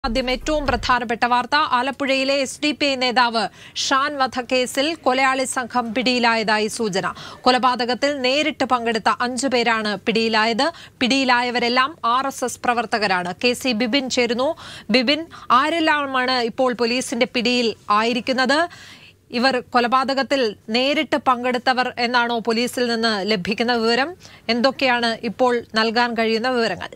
ആദ്യം ഏറ്റവും പ്രധാനപ്പെട്ട വാർത്ത ആലപ്പുഴയിലെ എസ് ഡി പി ഐ നേതാവ് ഷാൻ വധക്കേസിൽ കൊലയാളി സംഘം പിടിയിലായതായി സൂചന കൊലപാതകത്തിൽ നേരിട്ട് പങ്കെടുത്ത അഞ്ചു പേരാണ് പിടിയിലായത് പിടിയിലായവരെല്ലാം ആർ എസ് എസ് പ്രവർത്തകരാണ് കെ സി ബിബിൻ ചേരുന്നു ബിബിൻ ആരെല്ലാമാണ് ഇപ്പോൾ പോലീസിന്റെ പിടിയിൽ ആയിരിക്കുന്നത് ഇവർ കൊലപാതകത്തിൽ നേരിട്ട് പങ്കെടുത്തവർ എന്നാണോ പോലീസിൽ നിന്ന് ലഭിക്കുന്ന വിവരം എന്തൊക്കെയാണ് ഇപ്പോൾ നൽകാൻ കഴിയുന്ന വിവരങ്ങൾ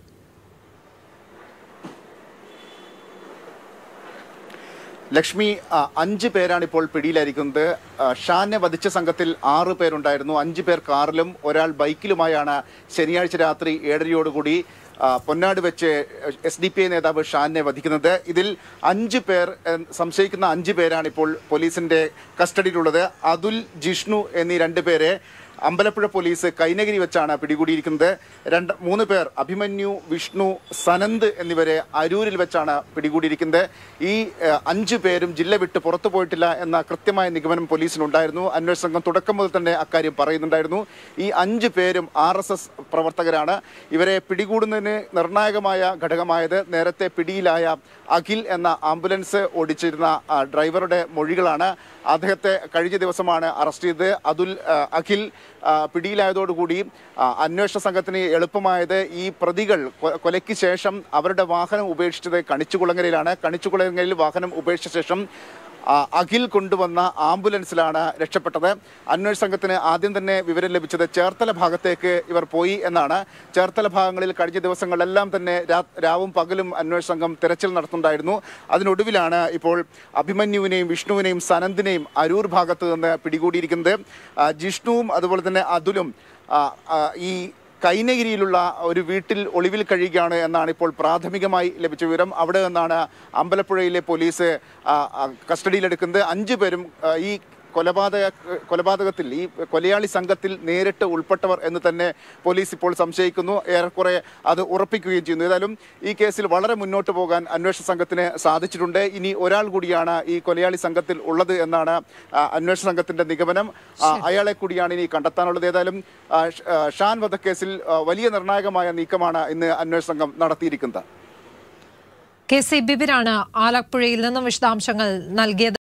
ലക്ഷ്മി ആ, അഞ്ച് പേരാണ് ഇപ്പോൾ പിടിയിലായിരിക്കുന്നത് ആ, ഷാനെ വധിച്ച സംഘത്തിൽ ആറ് പേരുണ്ടായിരുന്നു അഞ്ച് പേർ കാറിലും ഒരാൾ ബൈക്കിലുമായാണ് ശനിയാഴ്ച രാത്രി ഏഴരയോടുകൂടി ആ, പൊന്നാട് വെച്ച് എസ് ഡി പി ഐ നേതാവ് ഷാനെ വധിക്കുന്നത് ഇതിൽ അഞ്ച് പേർ ഏ, സംശയിക്കുന്ന അഞ്ച് പേരാണ് ഇപ്പോൾ പോലീസിന്റെ കസ്റ്റഡിയിലുള്ളത് അതുൽ ജിഷ്ണു എന്നീ രണ്ട് പേരെ അമ്പലപ്പുഴ പോലീസ് കൈനഗിരി വെച്ചാണ് പിടികൂടിയിരിക്കുന്നത് രണ്ട് മൂന്ന് പേർ അഭിമന്യു വിഷ്ണു സനന്ദ് എന്നിവരെ അരൂരിൽ വെച്ചാണ് പിടികൂടിയിരിക്കുന്നത് ഈ ഏഹ്, അഞ്ച് പേരും ജില്ല വിട്ട് പുറത്തു പോയിട്ടില്ല എന്ന കൃത്യമായ നിഗമനം പോലീസിനുണ്ടായിരുന്നു അന്വേഷണ സംഘം തുടക്കം മുതൽ തന്നെ അക്കാര്യം പറയുന്നുണ്ടായിരുന്നു ഈ അഞ്ച് പേരും ആർ എസ് എസ് പ്രവർത്തകരാണ് ഇവരെ പിടികൂടുന്നതിന് നിർണായകമായ ഘടകമായത് നേരത്തെ പിടിയിലായ അഖിൽ എന്ന ആംബുലൻസ് ഓടിച്ചിരുന്ന ആ, ഡ്രൈവറുടെ മൊഴികളാണ് അദ്ദേഹത്തെ കഴിഞ്ഞ ദിവസമാണ് അറസ്റ്റ് ചെയ്തത് അതുൽ ആ, അഖിൽ ആ, പിടിയിലായതോടുകൂടി ആ, അന്വേഷണ സംഘത്തിന് എളുപ്പമായത് ഈ പ്രതികൾ കൊ- കൊലയ്ക്ക് ശേഷം അവരുടെ വാഹനം ഉപേക്ഷിച്ചത് കണിച്ചുകുളങ്ങരയിലാണ് കണിച്ചുകുളങ്ങരയിൽ വാഹനം ഉപേക്ഷിച്ച ശേഷം ആ, അഖിൽ കൊണ്ടുവന്ന ആംബുലൻസിലാണ് രക്ഷപ്പെട്ടത് അന്വേഷണ സംഘത്തിന് ആദ്യം തന്നെ വിവരം ലഭിച്ചത് ചേർത്തല ഭാഗത്തേക്ക് ഇവർ പോയി എന്നാണ് ചേർത്തല ഭാഗങ്ങളിൽ കഴിഞ്ഞ ദിവസങ്ങളിലെല്ലാം തന്നെ രാ- രാവും പകലും അന്വേഷണ സംഘം തിരച്ചിൽ നടത്തുന്നുണ്ടായിരുന്നു അതിനൊടുവിലാണ് ഇപ്പോൾ അഭിമന്യുവിനെയും വിഷ്ണുവിനെയും സനന്ദിനെയും അരൂർ ഭാഗത്ത് നിന്ന് പിടികൂടിയിരിക്കുന്നത് ആ, ജിഷ്ണുവും അതുപോലെ തന്നെ അതുലും ആ, ആ, ഈ കൈനഗിരിയിലുള്ള ഒരു വീട്ടിൽ ഒളിവിൽ കഴിയുകയാണ് എന്നാണ് ഇപ്പോൾ പ്രാഥമികമായി ലഭിച്ച വിവരം അവിടെ നിന്നാണ് അമ്പലപ്പുഴയിലെ പോലീസ് ആ, ആ, കസ്റ്റഡിയിലെടുക്കുന്നത് അഞ്ചു പേരും ആ, ഈ കൊലപാതക കൊലപാതകത്തിൽ ഈ കൊലയാളി സംഘത്തിൽ നേരിട്ട് ഉൾപ്പെട്ടവർ എന്ന് തന്നെ പോലീസ് ഇപ്പോൾ സംശയിക്കുന്നു ഏറെക്കുറെ അത് ഉറപ്പിക്കുകയും ചെയ്യുന്നു ഏതായാലും ഈ കേസിൽ വളരെ മുന്നോട്ട് പോകാൻ അന്വേഷണ സംഘത്തിന് സാധിച്ചിട്ടുണ്ട് ഇനി ഒരാൾ കൂടിയാണ് ഈ കൊലയാളി സംഘത്തിൽ ഉള്ളത് എന്നാണ് ആ, അന്വേഷണ സംഘത്തിന്റെ നിഗമനം ആ, അയാളെ കൂടിയാണ് ഇനി കണ്ടെത്താനുള്ളത് ഏതായാലും ആ, ഷ- ആ, ഷാൻ വധക്കേസിൽ ആ, വലിയ നിർണായകമായ നീക്കമാണ് ഇന്ന് അന്വേഷണ സംഘം നടത്തിയിരിക്കുന്നത് കെ സി ബിബിനാണ് ആലപ്പുഴയിൽ നിന്നും വിശദാംശങ്ങൾ നൽകിയത്